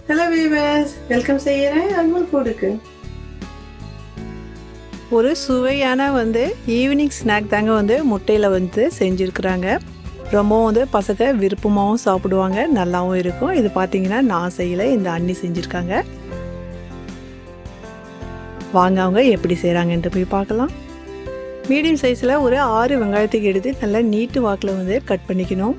hello viewers welcome செய்கிறேன் அல்மல் ஃபுட்டுக்கு ஒரு சுவையான வந்து ஈவினிங் ஸ்நாக் தாங்க வந்து முட்டையில் வந்து செஞ்சுருக்குறாங்க ரொம்பவும் வந்து பசங்க விருப்பமாகவும் சாப்பிடுவாங்க நல்லாவும் இருக்கும் இது பார்த்தீங்கன்னா நான் செய்யலை இந்த அண்ணி செஞ்சுருக்காங்க வாங்க அவங்க எப்படி செய்கிறாங்கன்ட்டு போய் பார்க்கலாம் மீடியம் சைஸில் ஒரு ஆறு வெங்காயத்துக்கு எடுத்து நல்லா நீட்டு வாக்கில் வந்து கட் பண்ணிக்கணும்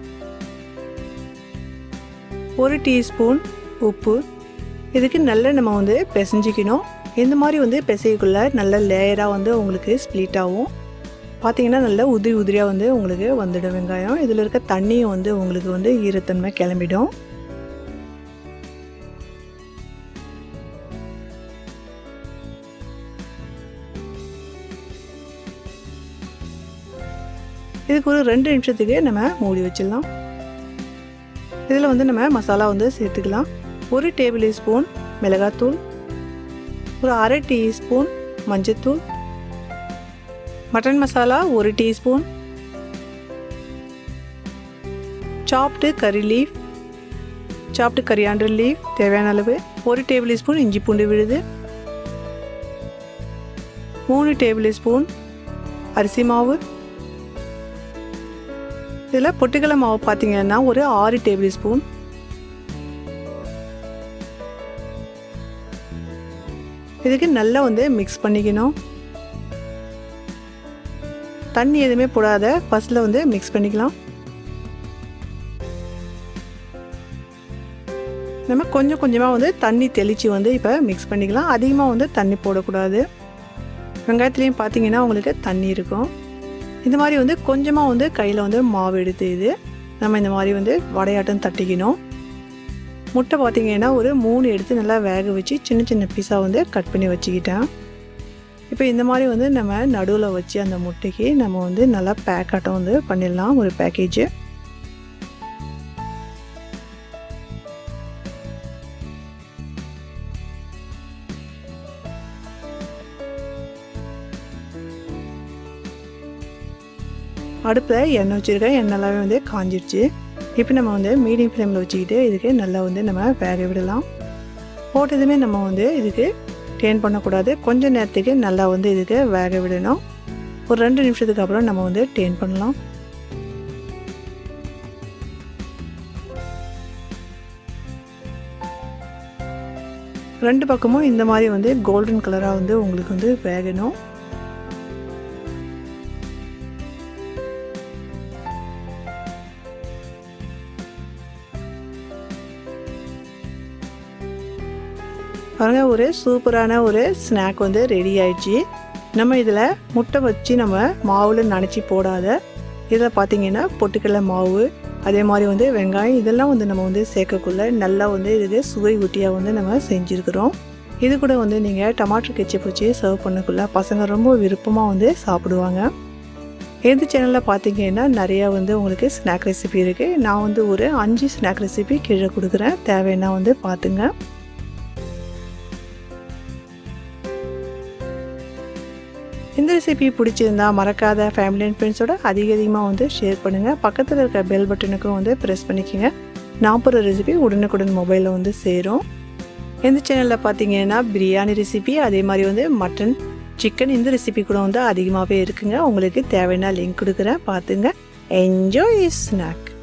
ஒரு டீஸ்பூன் உப்பு இதுக்கு நல்ல நம்ம வந்து பிசைஞ்சிக்கணும் இந்த மாதிரி வந்து பிசைக்குள்ள நல்ல லேயராக வந்து உங்களுக்கு ஸ்ப்ளிட் ஆகும் பார்த்தீங்கன்னா நல்ல உதிரி உதிரியாக வந்து உங்களுக்கு வந்துடும் வெங்காயம் இதில் இருக்க தண்ணியும் வந்து உங்களுக்கு வந்து ஈரத்தன்மை கிளம்பிடும் இதுக்கு ஒரு ரெண்டு நிமிஷத்துக்கு நம்ம மூடி வச்சிடலாம் இதில் வந்து நம்ம மசாலா வந்து சேர்த்துக்கலாம் ஒரு டேபிள் ஸ்பூன் மிளகாத்தூள் ஒரு அரை டீஸ்பூன் மஞ்சத்தூள் மட்டன் மசாலா ஒரு டீஸ்பூன் சாப்டு கறி லீஃப் சாப்டு கரியாண்டர் லீஃப் தேவையான அளவு ஒரு டேபிள் ஸ்பூன் இஞ்சி பூண்டு விழுது மூணு டேபிள் ஸ்பூன் அரிசி மாவு இதில் பொட்டுக்கடலை மாவு பார்த்தீங்கன்னா ஒரு ஆறு டேபிள் ஸ்பூன் இதுக்கு நல்லா வந்து மிக்ஸ் பண்ணிக்கணும் தண்ணி எதுவுமே போடாத ஃபஸ்ட்டில் வந்து மிக்ஸ் பண்ணிக்கலாம் நம்ம கொஞ்சம் கொஞ்சமாக வந்து தண்ணி தெளித்து வந்து இப்போ மிக்ஸ் பண்ணிக்கலாம் அதிகமாக வந்து தண்ணி போடக்கூடாது வெங்காயத்துலேயும் பார்த்தீங்கன்னா உங்களுக்கு தண்ணி இருக்கும் இந்த மாதிரி வந்து கொஞ்சமாக வந்து கையில் வந்து மாவு எடுத்து இது நம்ம இந்த மாதிரி வந்து வடையாட்டம் தட்டிக்கணும் முட்டை பார்த்திங்கன்னா ஒரு மூணு எடுத்து நல்லா வேக வச்சு சின்ன சின்ன பீஸாக வந்து கட் பண்ணி வச்சுக்கிட்டேன் இப்போ இந்த மாதிரி வந்து நம்ம நடுவில் வச்சு அந்த முட்டைக்கு நம்ம வந்து நல்லா பேக் ஆட்டம் வந்து பண்ணிடலாம் ஒரு பேக்கேஜு அடுப்பில் எண்ணெய் வச்சுருக்கேன் எண்ணெய்லாவே வந்து காஞ்சிருச்சு இப்போ நம்ம வந்து மீடியம் ஃப்ளேமில் வச்சுக்கிட்டு இதுக்கு நல்லா வந்து நம்ம வேக விடலாம் போட்டதுமே நம்ம வந்து இதுக்கு டேன் பண்ணக்கூடாது கொஞ்சம் நேரத்துக்கு நல்லா வந்து இதுக்கு வேக விடணும் ஒரு ரெண்டு நிமிஷத்துக்கு அப்புறம் நம்ம வந்து டேன் பண்ணலாம் ரெண்டு பக்கமும் இந்த மாதிரி வந்து கோல்டன் கலராக வந்து உங்களுக்கு வந்து வேகணும் பாருங்க ஒரு சூப்பரான ஒரு ஸ்நாக் வந்து ரெடி ஆயிடுச்சு நம்ம இதில் முட்டை வச்சு நம்ம மாவில் நனைச்சி போடாத இதில் பார்த்தீங்கன்னா பொட்டுக்கடலை மாவு அதே மாதிரி வந்து வெங்காயம் இதெல்லாம் வந்து நம்ம வந்து சேர்க்கக்குள்ள நல்லா வந்து இதுக்கு சுவை ஊட்டியாக வந்து நம்ம செஞ்சுருக்குறோம் இது கூட வந்து நீங்கள் டமாட்டோ கெச்சப் வச்சு சர்வ் பண்ணக்குள்ள பசங்க ரொம்ப விருப்பமாக வந்து சாப்பிடுவாங்க எந்த சேனலில் பார்த்தீங்கன்னா நிறையா வந்து உங்களுக்கு ஸ்நாக் ரெசிபி இருக்குது நான் வந்து ஒரு அஞ்சு ஸ்நாக் ரெசிபி கீழே கொடுக்குறேன் தேவைன்னா வந்து பார்த்துங்க இந்த ரெசிபி பிடிச்சிருந்தா மறக்காத ஃபேமிலி அண்ட் ஃப்ரெண்ட்ஸோட அதிக அதிகமாக வந்து ஷேர் பண்ணுங்கள் பக்கத்தில் இருக்க பெல் பட்டனுக்கும் வந்து ப்ரெஸ் பண்ணிக்கோங்க நான் போகிற ரெசிபி உடனுக்குடன் மொபைலில் வந்து சேரும் எந்த சேனலில் பார்த்தீங்கன்னா பிரியாணி ரெசிபி அதே மாதிரி வந்து மட்டன் சிக்கன் இந்த ரெசிபி கூட வந்து அதிகமாகவே இருக்குங்க உங்களுக்கு தேவையான லிங்க் கொடுக்குறேன் பார்த்துங்க என்ஜாய் ஸ்நாக்